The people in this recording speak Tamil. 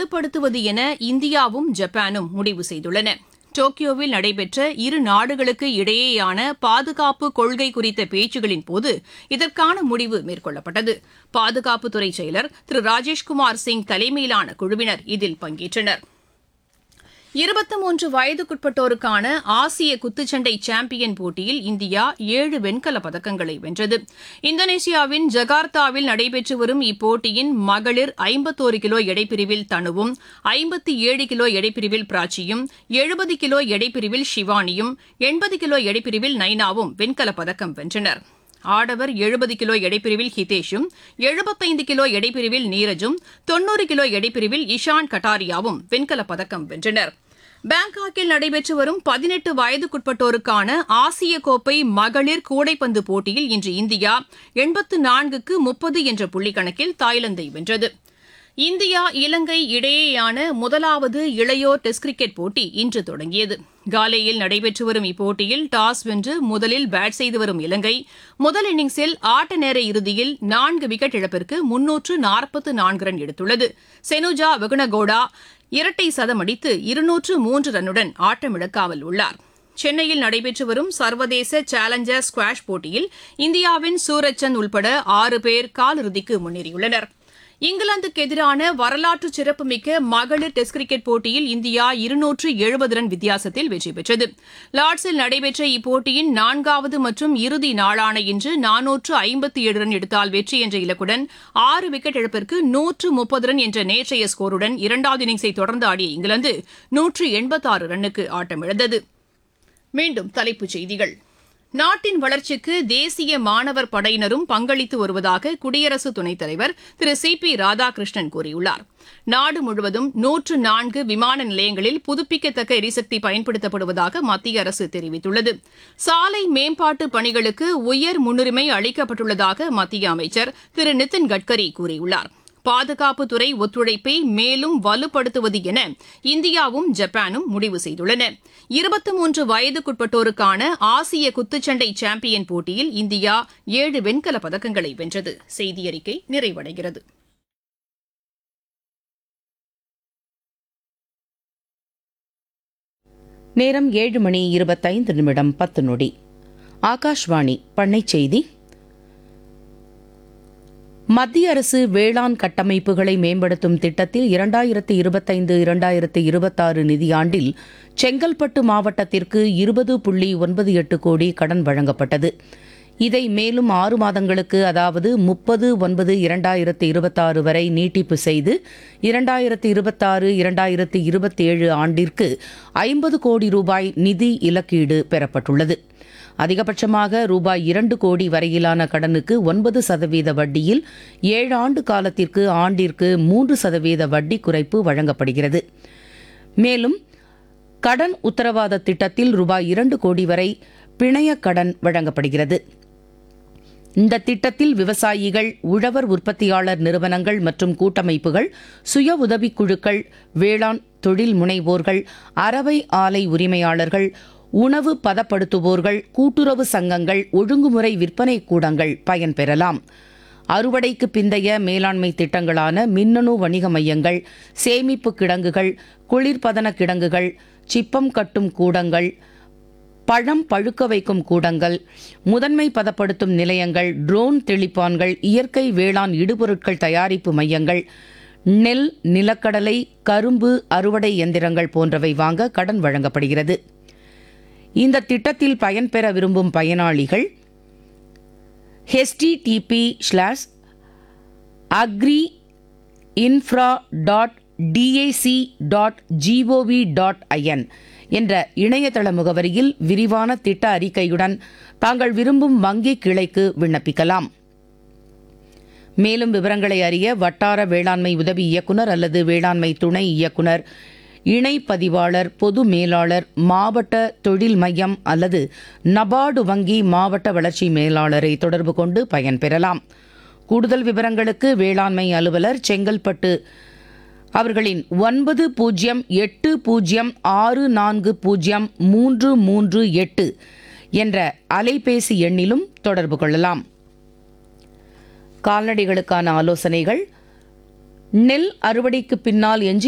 வலுப்படுத்துவது என இந்தியாவும் ஜப்பானும் முடிவு செய்துள்ளன டோக்கியோவில் நடைபெற்ற இரு நாடுகளுக்கு இடையேயான பாதுகாப்பு கொள்கை குறித்த பேச்சுகளின் போது இதற்கான முடிவு மேற்கொள்ளப்பட்டது பாதுகாப்புத்துறை செயலர் திரு ராஜேஷ்குமார் சிங் தலைமையிலான குழுவினர் இதில் பங்கேற்றனர் இருபத்தி மூன்று வயதுக்குட்பட்டோருக்கான ஆசிய குத்துச்சண்டை சாம்பியன் போட்டியில் இந்தியா ஏழு வெண்கலப் பதக்கங்களை வென்றது இந்தோனேஷியாவின் ஜகார்த்தாவில் நடைபெற்று வரும் இப்போட்டியின் மகளிர் ஐம்பத்தோரு கிலோ எடைப்பிரிவில் தனுவும் ஐம்பத்தி ஏழு கிலோ எடைப்பிரிவில் பிராச்சியும் எழுபது கிலோ எடைப்பிரிவில் ஷிவானியும் எண்பது கிலோ எடைப்பிரிவில் நைனாவும் வெண்கலப் பதக்கம் வென்றனர் ஆடவர் எழுபது கிலோ எடைப்பிரிவில் ஹிதேஷும் எழுபத்தைந்து கிலோ எடைப்பிரிவில் நீரஜும் தொன்னூறு கிலோ எடைப்பிரிவில் இஷான் கட்டாரியாவும் வெண்கலப் பதக்கம் வென்றனர் பாங்காக்கில் நடைபெற்று வரும் பதினெட்டு வயதுக்குட்பட்டோருக்கான ஆசிய கோப்பை மகளிர் கூடைப்பந்து போட்டியில் இன்று இந்தியா எண்பத்து நான்குக்கு முப்பது என்ற புள்ளிக்கணக்கில் தாய்லாந்தை வென்றது இந்தியா இலங்கை இடையேயான முதலாவது இளையோர் டெஸ்ட் கிரிக்கெட் போட்டி இன்று தொடங்கியது காலேயில் நடைபெற்று வரும் இப்போட்டியில் டாஸ் வென்று முதலில் பேட் செய்து வரும் இலங்கை முதல் இன்னிங்ஸில் ஆட்ட நேர இறுதியில் நான்கு விக்கெட் இழப்பிற்கு முன்னூற்று நாற்பத்து நான்கு ரன் எடுத்துள்ளது செனுஜா வெகுனகோடா இரட்டை சதம் அடித்து இருநூற்று மூன்று ரன்னுடன் ஆட்டமிழக்காமல் உள்ளார் சென்னையில் நடைபெற்று வரும் சர்வதேச சேலஞ்சர் ஸ்குவாஷ் போட்டியில் இந்தியாவின் சூரஜ்சந்த் உள்பட ஆறு பேர் காலிறுதிக்கு முன்னேறியுள்ளனா் இங்கிலாந்துக்கு எதிரான வரலாற்று சிறப்புமிக்க மகளிர் டெஸ்ட் கிரிக்கெட் போட்டியில் இந்தியா இருநூற்று எழுபது ரன் வித்தியாசத்தில் வெற்றி பெற்றது லார்ட்ஸில் நடைபெற்ற இப்போட்டியின் நான்காவது மற்றும் இறுதி நாளான இன்று நானூற்று ஐம்பத்தி ஏழு ரன் எடுத்தால் வெற்றி என்ற இலக்குடன் ஆறு விக்கெட் இழப்பிற்கு நூற்று முப்பது ரன் என்ற நேற்றைய ஸ்கோருடன் இரண்டாவது இன்னிங்ஸை தொடர்ந்து ஆடிய இங்கிலாந்து நூற்று எண்பத்தாறு ரன்னுக்கு ஆட்டமிழந்தது மீண்டும் தலைப்புச் செய்திகள் நாட்டின் வளர்ச்சிக்கு தேசிய மாணவர் படையினரும் பங்களித்து வருவதாக குடியரசு துணைத் தலைவர் திரு சி பி ராதாகிருஷ்ணன் கூறியுள்ளார் நாடு முழுவதும் நூற்று நான்கு விமான நிலையங்களில் புதுப்பிக்கத்தக்க எரிசக்தி பயன்படுத்தப்படுவதாக மத்திய அரசு தெரிவித்துள்ளது சாலை மேம்பாட்டு பணிகளுக்கு உயர் முன்னுரிமை அளிக்கப்பட்டுள்ளதாக மத்திய அமைச்சர் திரு நிதின் கட்கரி கூறியுள்ளார் பாதுகாப்புத்துறை ஒத்துழைப்பை மேலும் வலுப்படுத்துவது என இந்தியாவும் ஜப்பானும் முடிவு செய்துள்ளன இருபத்தி மூன்று வயதுக்குட்பட்டோருக்கான ஆசிய குத்துச்சண்டை சாம்பியன் போட்டியில் இந்தியா ஏழு வெண்கலப் பதக்கங்களை வென்றது செய்தியறிக்கை நிறைவடைகிறது நேரம் ஏழு மணி இருபத்தைந்து நிமிடம் பத்து நொடி ஆகாஷ்வாணி பண்ணைச் செய்தி மத்திய அரசு வேளாண் கட்டமைப்புகளை மேம்படுத்தும் திட்டத்தில் இரண்டாயிரத்து இருபத்தைந்து இரண்டாயிரத்து இருபத்தாறு நிதியாண்டில் செங்கல்பட்டு மாவட்டத்திற்கு இருபது புள்ளி ஒன்பது எட்டு கோடி கடன் வழங்கப்பட்டது இதை மேலும் ஆறு மாதங்களுக்கு அதாவது முப்பது ஒன்பது இரண்டாயிரத்து இருபத்தாறு வரை நீட்டிப்பு செய்து இரண்டாயிரத்து இருபத்தாறு இரண்டாயிரத்து இருபத்தேழு ஆண்டிற்கு ஐம்பது கோடி ரூபாய் நிதி இலக்கீடு பெறப்பட்டுள்ளது அதிகபட்சமாக ரூபாய் இரண்டு கோடி வரையிலான கடனுக்கு ஒன்பது சதவீத வட்டியில் ஏழு ஆண்டு காலத்திற்கு ஆண்டிற்கு மூன்று சதவீத வட்டி குறைப்பு வழங்கப்படுகிறது மேலும் கடன் உத்தரவாத திட்டத்தில் ரூபாய் இரண்டு கோடி வரை பிணைய கடன் வழங்கப்படுகிறது இந்த திட்டத்தில் விவசாயிகள் உழவர் உற்பத்தியாளர் நிறுவனங்கள் மற்றும் கூட்டமைப்புகள் சுய உதவிக் குழுக்கள் வேளாண் தொழில் முனைவோர்கள் அறவை ஆலை உரிமையாளர்கள் உணவு பதப்படுத்துவோர்கள் கூட்டுறவு சங்கங்கள் ஒழுங்குமுறை விற்பனை கூடங்கள் பயன்பெறலாம் அறுவடைக்கு பிந்தைய மேலாண்மை திட்டங்களான மின்னணு வணிக மையங்கள் சேமிப்பு கிடங்குகள் குளிர்பதன கிடங்குகள் சிப்பம் கட்டும் கூடங்கள் பழம் பழுக்க வைக்கும் கூடங்கள் முதன்மை பதப்படுத்தும் நிலையங்கள் ட்ரோன் தெளிப்பான்கள் இயற்கை வேளாண் இடுபொருட்கள் தயாரிப்பு மையங்கள் நெல் நிலக்கடலை கரும்பு அறுவடை எந்திரங்கள் போன்றவை வாங்க கடன் வழங்கப்படுகிறது இந்த திட்டத்தில் பயன்பெற விரும்பும் பயனாளிகள் HTTP slash agri infra dot DAC dot gov dot in என்ற இணையதள முகவரியில் விரிவான திட்ட அறிக்கையுடன் தாங்கள் விரும்பும் வங்கி கிளைக்கு விண்ணப்பிக்கலாம் மேலும் விவரங்களை அறிய வட்டார வேளாண்மை உதவி இயக்குனர் அல்லது வேளாண்மை துணை இயக்குனர் இணை பதிவாளர் பொது மேலாளர் மாவட்ட தொழில் மையம் அல்லது நபார்டு வங்கி மாவட்ட வளர்ச்சி மேலாளரை தொடர்பு கொண்டு பயன்பெறலாம் கூடுதல் விவரங்களுக்கு வேளாண்மை அலுவலர் செங்கல்பட்டு அவர்களின் ஒன்பது பூஜ்ஜியம் எட்டு பூஜ்ஜியம் ஆறு நான்கு பூஜ்ஜியம் மூன்று மூன்று எட்டு என்ற அலைபேசி எண்ணிலும் தொடர்பு கொள்ளலாம் கால்நடைகளுக்கான ஆலோசனைகள் நெல் அறுவடைக்கு பின்னால் எஞ்சி